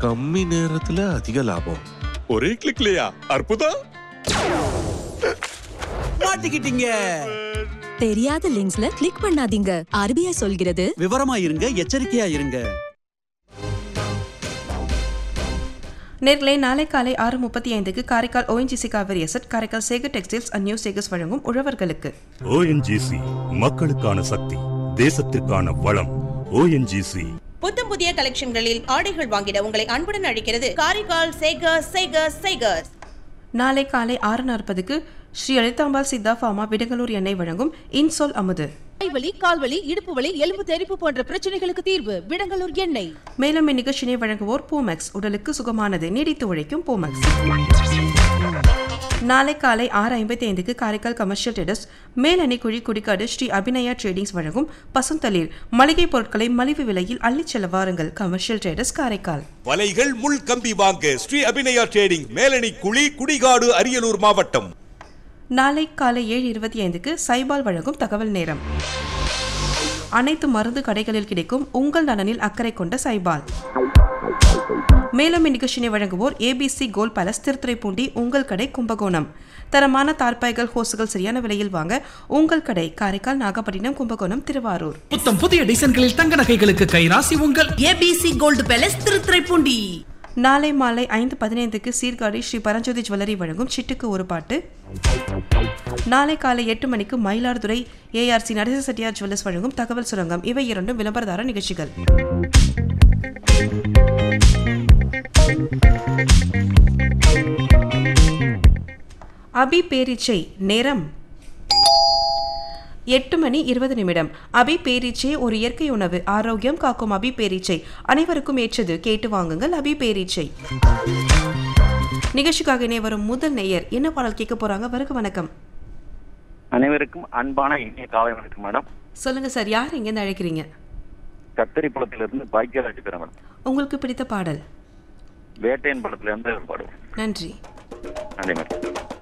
கம்மி நேரத்துல அதிக லாபம் ஒரே கிளிக்லயா அற்புதம் மாட்டிக்கிட்டீங்க தெரியாத லிங்க்ஸ்ல கிளிக் பண்ணாதீங்க ஆர்பிஐ சொல்கிறது விவரமா இருங்க எச்சரிக்கையா இருங்க நேர்களை நாளை காலை ஆறு முப்பத்தி ஐந்துக்கு காரைக்கால் ஓஎன்ஜிசி காவிரி எசட் Karaikal Sekar textiles and new Sekar's வழங்கும் உழவர்களுக்கு ஓஎன்ஜிசி மக்களுக்கான சக்தி தேசத்திற்கான வளம் ஓஎன்ஜிசி புத்தம் புதிய கலெக்ஷன்களில் ஆடைகள் வாங்கிட உங்களை அன்புடன் அழைக்கிறது காரைக்கால் சேகர்ஸ் சேகர்ஸ் சேகர்ஸ் நாளை காலை ஆறு நாற்பதுக்கு ஸ்ரீ லலிதாம்பாள் சித்தா ஃபார்மா விடங்கலூர் எண்ணெய் வழங்கும் இன்சோல் அமுது கைவலி கால்வலி இடுப்பு வலி எலும்பு தெறிப்பு போன்ற பிரச்சனைகளுக்கு தீர்வு விடங்கலூர் எண்ணெய் மேலும் இந்நிகழ்ச்சியினை வழங்குவோர் பூமெக்ஸ் உடலுக்கு சுகமானது நீடித்து உழைக்கும் பூமெக்ஸ் நாளை காலை ஆறு ஐம்பத்தி ஐந்துக்கு காரைக்கால் கமர்ஷியல் ட்ரேடர்ஸ் மேலணி குழி குடிக்காடு ஸ்ரீ அபிநயா ட்ரேடிங்ஸ் வழங்கும் பசுந்தளிர் மளிகை பொருட்களை மலிவு விலையில் அள்ளிச் செல்ல வாருங்கள் கமர்ஷியல் ட்ரேடர்ஸ் காரைக்கால் வலைகள் முள் கம்பி வாங்க ஸ்ரீ அபிநயா ட்ரேடிங் மேலணி குழி குடிகாடு அரியலூர் மாவட்டம் நாளை காலை ஏழு இருபத்தி ஐந்துக்கு சைபால் வழங்கும் தகவல் நேரம் அனைத்து மருந்து கடைகளில் கிடைக்கும் உங்கள் நலனில் அக்கறை கொண்ட சைபால் மேலும் இந்நிகழ்ச்சியை வழங்குவோர் ஏபிசி கோல்ட் பேலஸ் திருத்துறைப்பூண்டி உங்கள் கடை கும்பகோணம் தரமான தார்பாய்கள் ஹோசுகள் சரியான விலையில் வாங்க உங்கள் கடை காரைக்கால் நாகப்பட்டினம் கும்பகோணம் திருவாரூர் புத்தம் புதிய டிசைன்களில் தங்க நகைகளுக்கு கைராசி உங்கள் ஏபிசி கோல்டு பேலஸ் திருத்துறைப்பூண்டி நாளை மாலை ஐந்து பதினைந்துக்கு சீர்காழி ஸ்ரீ பரஞ்சோதி ஜுவல்லரி வழங்கும் சிட்டுக்கு ஒரு பாட்டு நாளை காலை எட்டு மணிக்கு மயிலாடுதுறை ஏஆர்சி நடேச செட்டியார் ஜுவல்லர்ஸ் வழங்கும் தகவல் சுரங்கம் இவை இரண்டும் விளம்பரதார நிகழ்ச்சிகள் அபி பேரீச்சை நேரம் எட்டு மணி இருபது நிமிடம் அபி பேரீச்சை ஒரு இயற்கை உணவு ஆரோக்கியம் காக்கும் அபி பேரீச்சை அனைவருக்கும் ஏற்றது கேட்டு வாங்குங்கள் அபி பேரீச்சை நிகழ்ச்சிக்காக இணைய வரும் முதல் நேயர் என்ன பாடல் கேட்க போறாங்க வருக வணக்கம் அனைவருக்கும் அன்பான இனிய காலை வணக்கம் மேடம் சொல்லுங்க சார் யார் இங்கேருந்து அழைக்கிறீங்க கத்தரி படத்திலிருந்து பாக்கியராஜ் பேர் மேடம் உங்களுக்கு பிடித்த பாடல் வேட்டையன் படத்துல இருந்து பாடுவோம் நன்றி நன்றி மேடம்